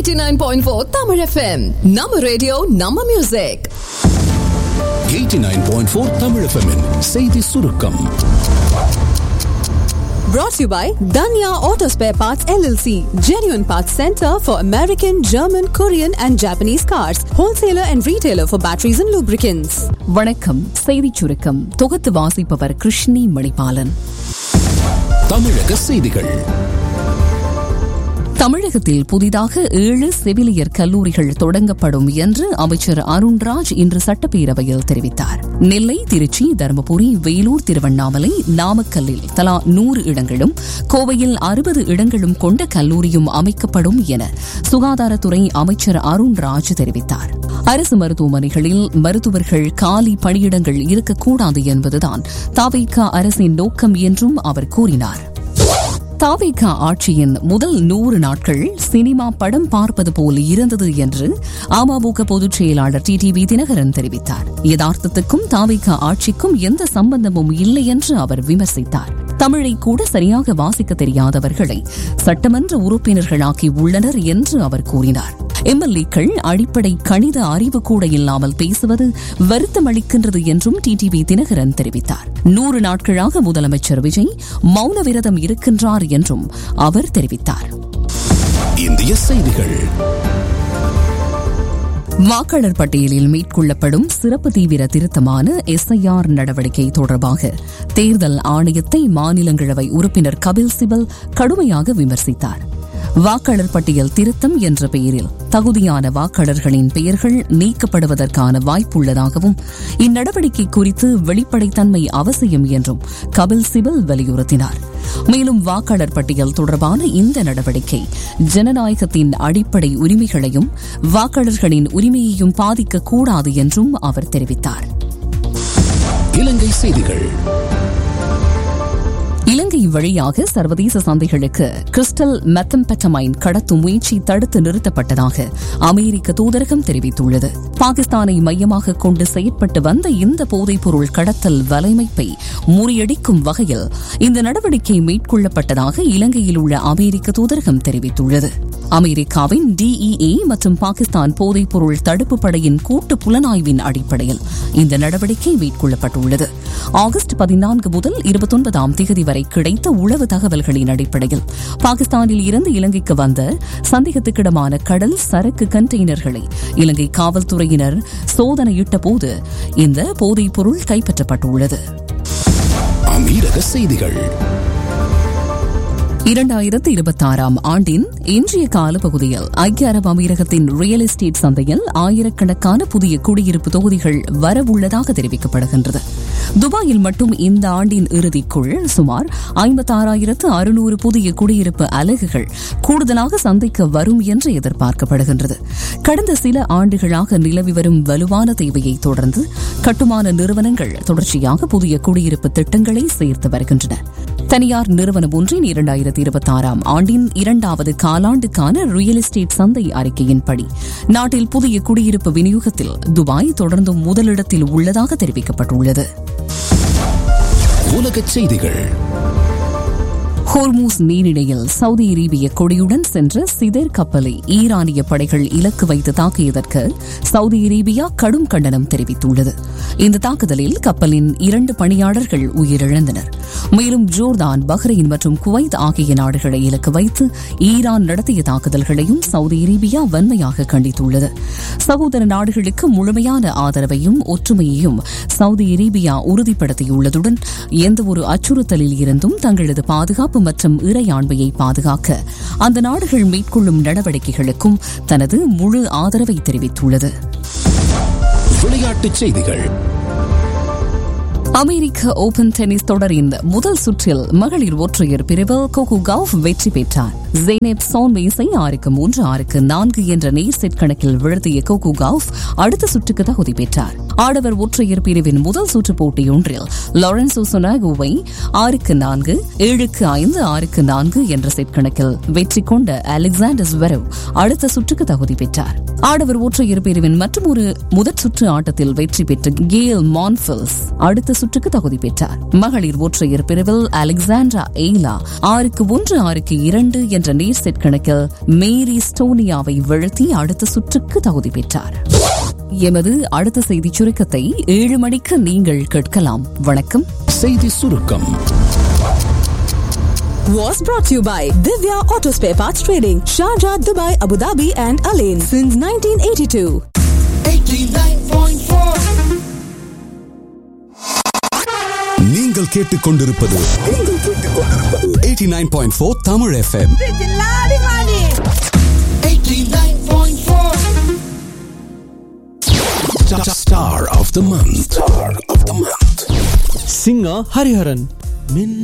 89.4 Tamil FM நம்ம radio நம்ம music 89.4 Tamil FM -இன் செய்தி சுருக்கம் brought to you by Danya Auto Spare Parts LLC genuine parts center for American German Korean and Japanese cars wholesaler and retailer for batteries and lubricants வணக்கம் செய்திச் சுருக்கம் தொகுத்து வாசிப்பவர் கிருஷ்ணி மணிபாலன் தமிழக செய்திகள் தமிழகத்தில் புதிதாக ஏழு செவிலியர் கல்லூரிகள் தொடங்கப்படும் என்று அமைச்சர் அருண்ராஜ் இன்று சட்டப்பேரவையில் தெரிவித்தார் நெல்லை திருச்சி தருமபுரி வேலூர் திருவண்ணாமலை நாமக்கல்லில் தலா நூறு இடங்களும் கோவையில் அறுபது இடங்களும் கொண்ட கல்லூரியும் அமைக்கப்படும் என சுகாதாரத்துறை அமைச்சர் அருண்ராஜ் தெரிவித்தார் அரசு மருத்துவமனைகளில் மருத்துவர்கள் காலி பணியிடங்கள் இருக்கக்கூடாது என்பதுதான் தாவேகா அரசின் நோக்கம் என்றும் அவர் கூறினார் தாவேகா ஆட்சியின் முதல் நூறு நாட்கள் சினிமா படம் பார்ப்பது போல் இருந்தது என்று அமமுக பொதுச் செயலாளர் டி டி வி தினகரன் தெரிவித்தார் யதார்த்தத்துக்கும் தாவேகா ஆட்சிக்கும் எந்த சம்பந்தமும் இல்லை என்று அவர் விமர்சித்தார் தமிழை கூட சரியாக வாசிக்க தெரியாதவர்களை சட்டமன்ற உறுப்பினர்களாக்கி உள்ளனர் என்று அவர் கூறினார் எம்எல்ஏக்கள் அடிப்படை கணித அறிவு கூட இல்லாமல் பேசுவது வருத்தமளிக்கின்றது என்றும் டிடிவி தினகரன் தெரிவித்தார் நூறு நாட்களாக முதலமைச்சர் விஜய் மௌன விரதம் இருக்கின்றார் என்றும் அவர் தெரிவித்தார் இந்திய செய்திகள் வாக்காளர் பட்டியலில் மேற்கொள்ளப்படும் சிறப்பு தீவிர திருத்தமான எஸ்ஐஆர் நடவடிக்கை தொடர்பாக தேர்தல் ஆணையத்தை மாநிலங்களவை உறுப்பினர் கபில் சிபல் கடுமையாக விமர்சித்தார் வாக்காளர் பட்டியல் திருத்தம் என்ற பெயரில் தகுதியான வாக்காளர்களின் பெயர்கள் நீக்கப்படுவதற்கான வாய்ப்புள்ளதாகவும் இந்நடவடிக்கை குறித்து வெளிப்படைத்தன்மை அவசியம் என்றும் கபில் சிபல் வலியுறுத்தினார் மேலும் வாக்காளர் பட்டியல் தொடர்பான இந்த நடவடிக்கை ஜனநாயகத்தின் அடிப்படை உரிமைகளையும் வாக்காளர்களின் உரிமையையும் பாதிக்கக்கூடாது என்றும் அவர் தெரிவித்தார் இலங்கை செய்திகள் இலங்கை வழியாக சர்வதேச சந்தைகளுக்கு கிறிஸ்டல் மெத்தம்பெட்டமைன் கடத்தும் முயற்சி தடுத்து நிறுத்தப்பட்டதாக அமெரிக்க தூதரகம் தெரிவித்துள்ளது பாகிஸ்தானை மையமாக கொண்டு செயற்பட்டு வந்த இந்த போதைப்பொருள் கடத்தல் வலைமைப்பை முறியடிக்கும் வகையில் இந்த நடவடிக்கை மேற்கொள்ளப்பட்டதாக இலங்கையில் உள்ள அமெரிக்க தூதரகம் தெரிவித்துள்ளது அமெரிக்காவின் டிஇஏ மற்றும் பாகிஸ்தான் போதைப்பொருள் தடுப்பு படையின் கூட்டு புலனாய்வின் அடிப்படையில் இந்த நடவடிக்கை மேற்கொள்ளப்பட்டுள்ளது ஆகஸ்ட் பதினான்கு முதல் இருபத்தொன்பதாம் தேதி வரை கிடைத்த உளவு தகவல்களின் அடிப்படையில் பாகிஸ்தானில் இருந்து இலங்கைக்கு வந்த சந்தேகத்துக்கிடமான கடல் சரக்கு கண்டெய்னர்களை இலங்கை காவல்துறையினர் சோதனையிட்ட போது இந்த போதைப்பொருள் கைப்பற்றப்பட்டுள்ளது அமீரக செய்திகள் இரண்டாயிரத்து இருபத்தாறாம் ஆண்டின் இன்றைய காலப்பகுதியில் ஐக்கிய அரபு அமீரகத்தின் ரியல் எஸ்டேட் சந்தையில் ஆயிரக்கணக்கான புதிய குடியிருப்பு தொகுதிகள் வரவுள்ளதாக தெரிவிக்கப்படுகின்றது துபாயில் மட்டும் இந்த ஆண்டின் இறுதிக்குள் சுமார் ஐம்பத்தாறாயிரத்து அறுநூறு புதிய குடியிருப்பு அலகுகள் கூடுதலாக சந்தைக்கு வரும் என்று எதிர்பார்க்கப்படுகின்றது கடந்த சில ஆண்டுகளாக நிலவி வரும் வலுவான தேவையை தொடர்ந்து கட்டுமான நிறுவனங்கள் தொடர்ச்சியாக புதிய குடியிருப்பு திட்டங்களை சேர்த்து வருகின்றன தனியார் நிறுவனம் ஒன்றின் இரண்டாயிரத்தி இருபத்தி ஆறாம் ஆண்டின் இரண்டாவது காலாண்டுக்கான ரியல் எஸ்டேட் சந்தை அறிக்கையின்படி நாட்டில் புதிய குடியிருப்பு விநியோகத்தில் துபாய் தொடர்ந்தும் முதலிடத்தில் உள்ளதாக தெரிவிக்கப்பட்டுள்ளது உலக செய்திகள் ஹோர்மூஸ் நீரிணையில் சவுதி அரேபிய கொடியுடன் சென்ற சிதேர் கப்பலை ஈரானிய படைகள் இலக்கு வைத்து தாக்கியதற்கு சவுதி அரேபியா கடும் கண்டனம் தெரிவித்துள்ளது இந்த தாக்குதலில் கப்பலின் இரண்டு பணியாளர்கள் உயிரிழந்தனர் மேலும் ஜோர்தான் பஹ்ரைன் மற்றும் குவைத் ஆகிய நாடுகளை இலக்கு வைத்து ஈரான் நடத்திய தாக்குதல்களையும் சவுதி அரேபியா வன்மையாக கண்டித்துள்ளது சகோதர நாடுகளுக்கு முழுமையான ஆதரவையும் ஒற்றுமையையும் சவுதி அரேபியா உறுதிப்படுத்தியுள்ளதுடன் எந்தவொரு அச்சுறுத்தலில் இருந்தும் தங்களது பாதுகாப்பு மற்றும் இறையாண்மையை பாதுகாக்க அந்த நாடுகள் மேற்கொள்ளும் நடவடிக்கைகளுக்கும் தனது முழு ஆதரவை தெரிவித்துள்ளது விளையாட்டுச் செய்திகள் அமெரிக்க ஓபன் டென்னிஸ் தொடரின் முதல் சுற்றில் மகளிர் ஒற்றையர் பிரிவில் கோகு கவுஃப் வெற்றி பெற்றார் ஜெய்னப் சோன்மேஸை ஆறுக்கு மூன்று ஆறுக்கு நான்கு என்ற நேர் செட் கணக்கில் வீழ்த்திய கோகு கவுஃப் அடுத்த சுற்றுக்கு தகுதி பெற்றார் ஆடவர் ஒற்றையர் பிரிவின் முதல் சுற்று போட்டியொன்றில் லாரன்ஸ் சொனாகோவை ஆறுக்கு நான்கு ஏழுக்கு ஐந்து ஆறுக்கு நான்கு என்ற செட் கணக்கில் வெற்றி கொண்ட அலெக்சாண்டர் ஸ்வெரவ் அடுத்த சுற்றுக்கு தகுதி பெற்றார் ஆடவர் ஒற்றையர் பிரிவின் மற்றொரு முதற் சுற்று ஆட்டத்தில் வெற்றி பெற்ற கேல் மான்ஃபில்ஸ் அடுத்த சுற்றுக்கு தகுதி பெற்றார் மகளிர் ஒற்றையர் பிரிவில் அலெக்சாண்ட்ரா எய்லா ஆறுக்கு ஒன்று ஆறுக்கு இரண்டு என்ற நேர் செட் கணக்கில் மேரி ஸ்டோனியாவை வீழ்த்தி அடுத்த சுற்றுக்கு தகுதி பெற்றார் எமது அடுத்த செய்தி சுருக்கத்தை ஏழு மணிக்கு நீங்கள் கேட்கலாம் வணக்கம் செய்தி சுருக்கம் Was brought to you by Divya Auto Spare Parts Trading, Sharjah, Dubai, Abu Dhabi, and Alain since 1982. நீங்கள் கேட்டுக்கொண்டிருப்பது நீங்கள் கேட்டுக்கொண்டிருப்பது 89.4 Tamil FM Star of the month. Star of the month. singer Hariharan. Min